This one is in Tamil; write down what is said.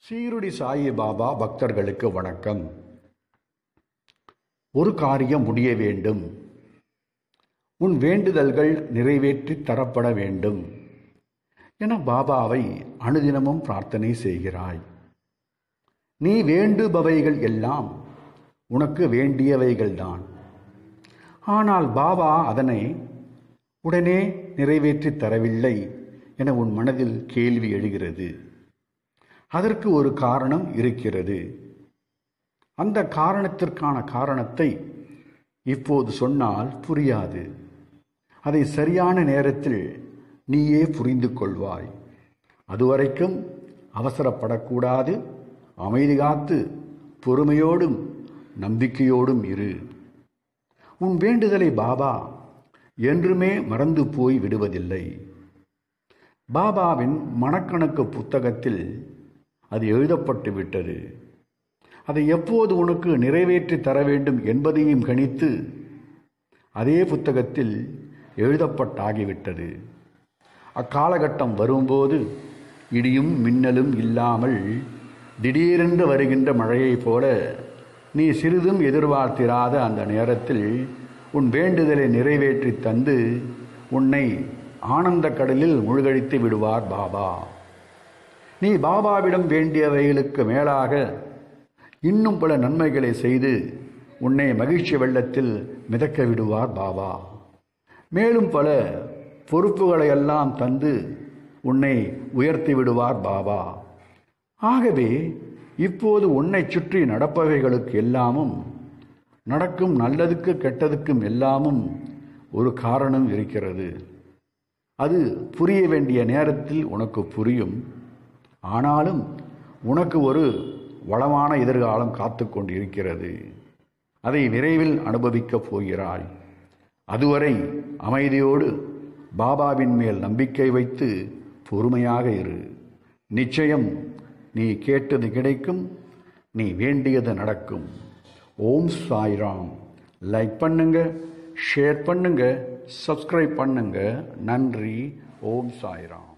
சீருடி சாயி பாபா பக்தர்களுக்கு வணக்கம் ஒரு காரியம் முடிய வேண்டும் உன் வேண்டுதல்கள் நிறைவேற்றி தரப்பட வேண்டும் என பாபாவை அனுதினமும் பிரார்த்தனை செய்கிறாய் நீ வேண்டுபவைகள் எல்லாம் உனக்கு வேண்டியவைகள்தான் ஆனால் பாபா அதனை உடனே நிறைவேற்றி தரவில்லை என உன் மனதில் கேள்வி எழுகிறது அதற்கு ஒரு காரணம் இருக்கிறது அந்த காரணத்திற்கான காரணத்தை இப்போது சொன்னால் புரியாது அதை சரியான நேரத்தில் நீயே புரிந்து கொள்வாய் அதுவரைக்கும் அவசரப்படக்கூடாது அமைதி காத்து பொறுமையோடும் நம்பிக்கையோடும் இரு உன் வேண்டுதலை பாபா என்றுமே மறந்து போய் விடுவதில்லை பாபாவின் மனக்கணக்கு புத்தகத்தில் அது எழுதப்பட்டு விட்டது அதை எப்போது உனக்கு நிறைவேற்றி தர வேண்டும் என்பதையும் கணித்து அதே புத்தகத்தில் எழுதப்பட்டாகிவிட்டது அக்காலகட்டம் வரும்போது இடியும் மின்னலும் இல்லாமல் திடீரென்று வருகின்ற மழையைப் போல நீ சிறிதும் எதிர்பார்த்திராத அந்த நேரத்தில் உன் வேண்டுதலை நிறைவேற்றி தந்து உன்னை ஆனந்த கடலில் முழுகடித்து விடுவார் பாபா நீ பாபாவிடம் வேண்டியவைகளுக்கு மேலாக இன்னும் பல நன்மைகளை செய்து உன்னை மகிழ்ச்சி வெள்ளத்தில் மிதக்க விடுவார் பாபா மேலும் பல பொறுப்புகளை எல்லாம் தந்து உன்னை உயர்த்தி விடுவார் பாபா ஆகவே இப்போது உன்னை சுற்றி நடப்பவைகளுக்கு எல்லாமும் நடக்கும் நல்லதுக்கு கெட்டதுக்கும் எல்லாமும் ஒரு காரணம் இருக்கிறது அது புரிய வேண்டிய நேரத்தில் உனக்கு புரியும் ஆனாலும் உனக்கு ஒரு வளமான எதிர்காலம் காத்து கொண்டிருக்கிறது அதை விரைவில் அனுபவிக்கப் போகிறாய் அதுவரை அமைதியோடு பாபாவின் மேல் நம்பிக்கை வைத்து பொறுமையாக இரு நிச்சயம் நீ கேட்டது கிடைக்கும் நீ வேண்டியது நடக்கும் ஓம் சாய்ராம் லைக் பண்ணுங்க ஷேர் பண்ணுங்க சப்ஸ்கிரைப் பண்ணுங்க நன்றி ஓம் சாய்ராம்